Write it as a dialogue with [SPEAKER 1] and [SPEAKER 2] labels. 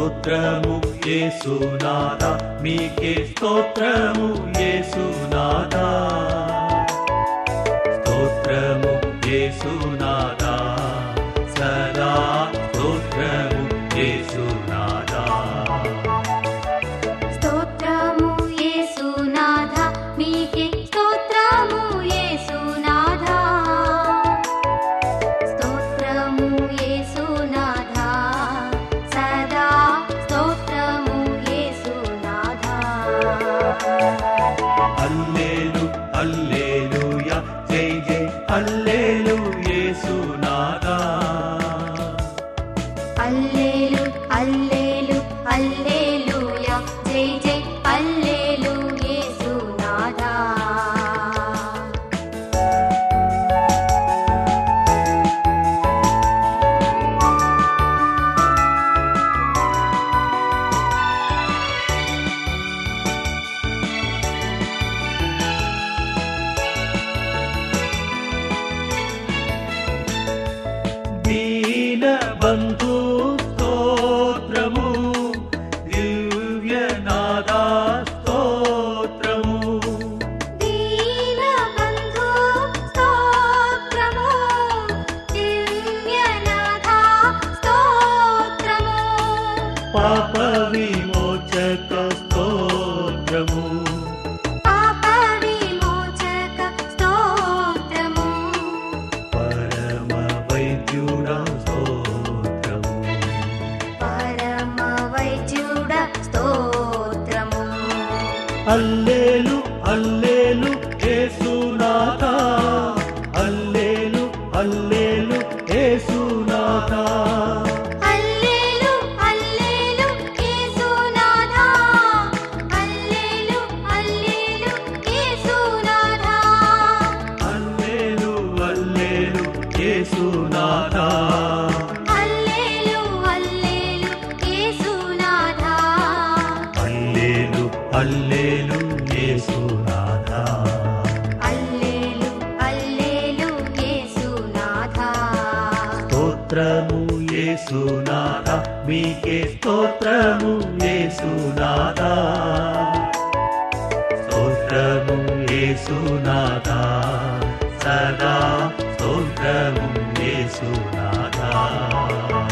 [SPEAKER 1] స్తోత్రము యేసునాథ మీకే స్తోత్రము యేసునాథ స్తోత్రము యేసునాథ సదా స్తోత్రము యేసునాథ
[SPEAKER 2] స్తోత్రము యేసునాథ మీకే స్తోత్రము యేసునాథ స్తోత్రము యేసునాథ సదా స్తోత్రము యేసునాథ
[SPEAKER 1] అల్లేలు అల్లేలుయ జై జై అల్లేలు యేసునాథ
[SPEAKER 2] అల్లేలు అల్లేలు అల్లేలుయా జై జై అల్లేలు యేసునాథ
[SPEAKER 1] దీన బంధు స్తోత్రము దివ్యనాద స్తోత్రము
[SPEAKER 2] దీనబంధు స్తోత్రము దివ్యనాథ స్తోత్రము
[SPEAKER 1] పాప విమోచక స్తోత్రము
[SPEAKER 2] పాప విమోచక స్తోత్రము
[SPEAKER 1] పరమ వైద్యుడ స్తోత్రము
[SPEAKER 2] పరమ వైద్యుడ స్తోత్రము
[SPEAKER 1] అల్లేలు అల్లేలు యేసునాథ అల్లేలు అల్లేలు యేసునాథ
[SPEAKER 2] అల్లేలు అల్లేలు యేసునాథ అల్లేలు అల్లేలు యేసునాథ
[SPEAKER 1] అల్లేలు అల్లేలు యేసునాథ
[SPEAKER 2] అల్లేలు అల్లేలు యేసునాథ
[SPEAKER 1] అల్లేలు అల్లేలు యేసునాథ
[SPEAKER 2] అల్లేలు అల్లేలు యేసునాథ
[SPEAKER 1] స్తోత్రము యేసునాథ మీకే స్తోత్రము యేసునాథ స్తోత్రము యేసునాథ సదా స్తోత్రము యేసునాథ